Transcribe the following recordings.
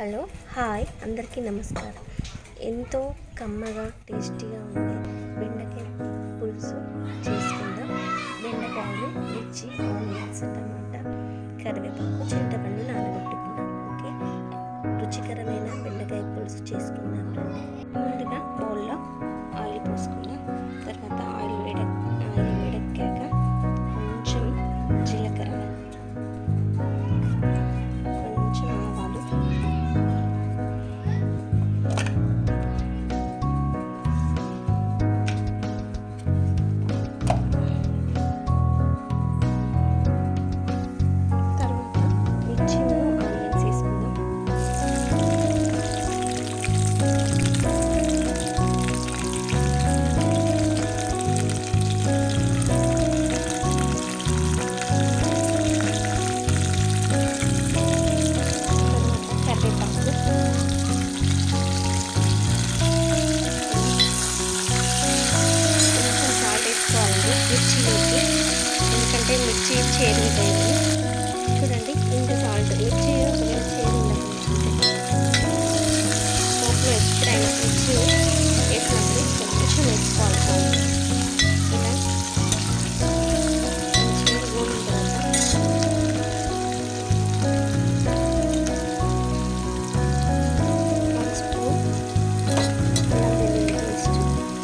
hello hi అందరికీ నమస్కారం ఎంతో కమ్మగా టేస్టీగా ఉండే బెండకాయ పులుసు చేసుకుందాం బెండకాయలు మిర్చి ఆనియన్స్ టమాటా కరివేపాకు చింతపండు నానబెట్టుకున్నాం ఓకే రుచికరమైన బెండకాయ పులుసు చేసుకుందాం రండి ముందుగా బౌల్లో ఆయిల్ పోసుకుందాం తర్వాత ఆయిల్ వేడ ఆయిల్ వేడెక్కాక కొంచెం జీలకర్ర కొంచెం ఆవాలు తర్వాత మిర్చి ఆనియన్స్ వేసుకుందాం తర్వాత కరివేపాకు కొంచెం సాల్ట్ వేసుకోవాలండి మిర్చిలోకి ఎందుకంటే మిర్చి చేదు ఉంటాయి చూడండి ఇంత సాల్ట్ మిర్చి ఒకవేళ చేదు ఉండకుండా పోపులో ఎప్పుడైనా మిర్చి వేసినప్పుడు కొంచెం వేసుకోవాలి సాల్ట్ ఇలా మంచిగా గోలిన తర్వాత వన్ స్పూన్ అల్లం వెల్లుల్లి పేస్ట్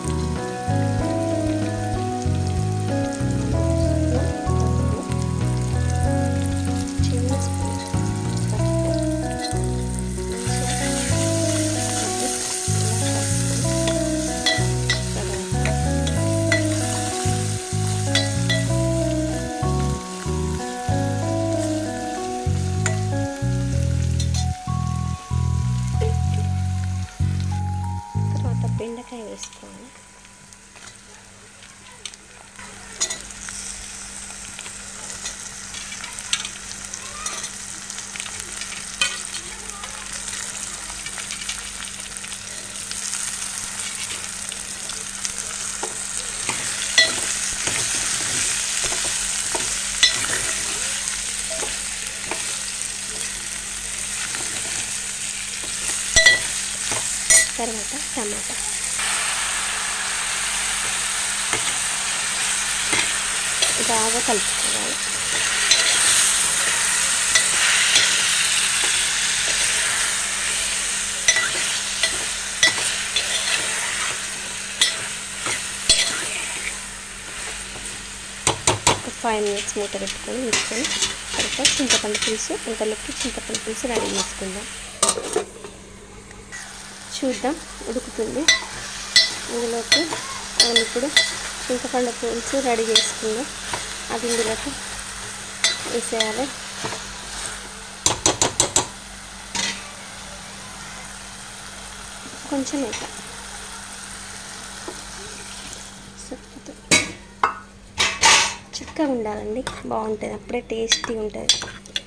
చిన్న స్పూన్ పసుపు తర్వాత బెండకాయ వేసుకోవాలి తర్వాత టమాటా బాగా కలుపుకోవాలి ఒక ఫైవ్ మినిట్స్ మూత పెట్టుకొని ఉంచుకొని తర్వాత చింతపండు పులుసు ఇంతలోకి చింతపండు పులుసు రెడీ చేసుకుందాం చూద్దాం ఉడుకుతుంది ఇందులోకి మనం ఇప్పుడు చింతపండు పులుసు రెడీ చేసుకుందాం అది ఇందులోకి వేసేయాలి కొంచెం వేక చిక్కగా ఉండాలండి బాగుంటుంది అప్పుడే టేస్టీ ఉంటుంది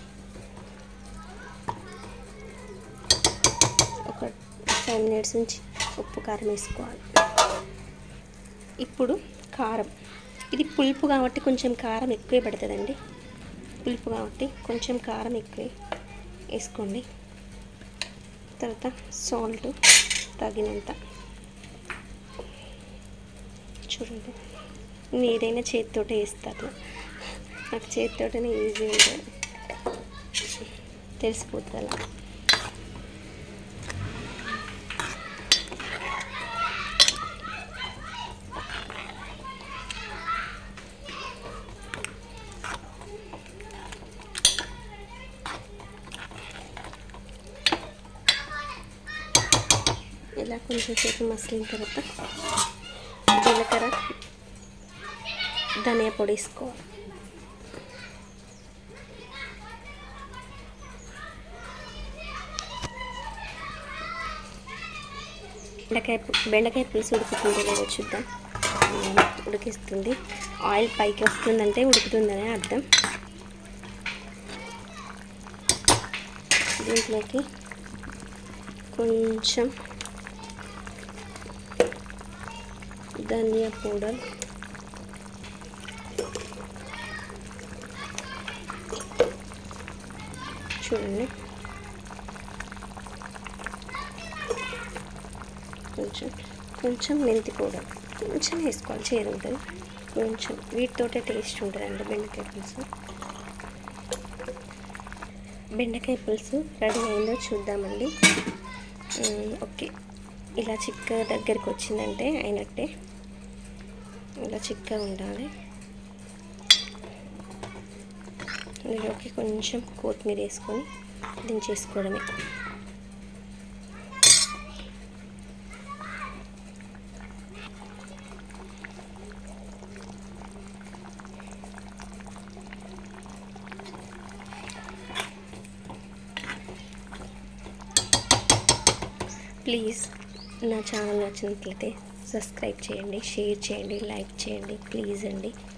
ఒక ఫైవ్ మినిట్స్ నుంచి ఉప్పు కారం వేసుకోవాలి ఇప్పుడు కారం ఇది పులుపు కాబట్టి కొంచెం కారం ఎక్కువే పడుతుందండి పులుపు కాబట్టి కొంచెం కారం ఎక్కువే వేసుకోండి తర్వాత సాల్ట్ తగినంత చూడండి మీరైనా చేతితోటే వేస్తారు నాకు చేతితోటనే ఈజీ ఉంటుంది తెలిసిపోతుంది అలా ఇలా కొంచెం సేపు మసిలిన తర్వాత జీలకర్ర ధనియా పొడి వేసుకోవాలి బెండకాయ పు- బెండకాయ పులుసు ఉడుకుతుంది లేదో చూద్దాం ఉడికిస్తుంది ఆయిల్ పైకి వస్తుందంటే ఉడుకుతుందనే అర్థం దీంట్లోకి కొంచెం ధనియా పౌడర్ చూడండి కొంచెం కొంచెం మెంతి పౌడర్ కొంచెం వేసుకోవాలి చేదు ఉంటుంది కొంచెం వీటితోటే టేస్ట్ ఉంటుందండి బెండకాయ పులుసు బెండకాయ పులుసు రెడీ అయిందో చూద్దామండి ఉమ్, ఓకే ఇలా చిక్క దగ్గరికి వచ్చిందంటే అయినట్టే ఇలా చిక్కగా ఉండాలి ఇందులోకి కొంచెం కొత్తిమీర వేసుకొని దించేసుకోవడమే ప్లీజ్ నా ఛానల్ నచ్చినట్లయితే సబ్స్క్రైబ్ చేయండి షేర్ చేయండి లైక్ చేయండి ప్లీజ్ అండి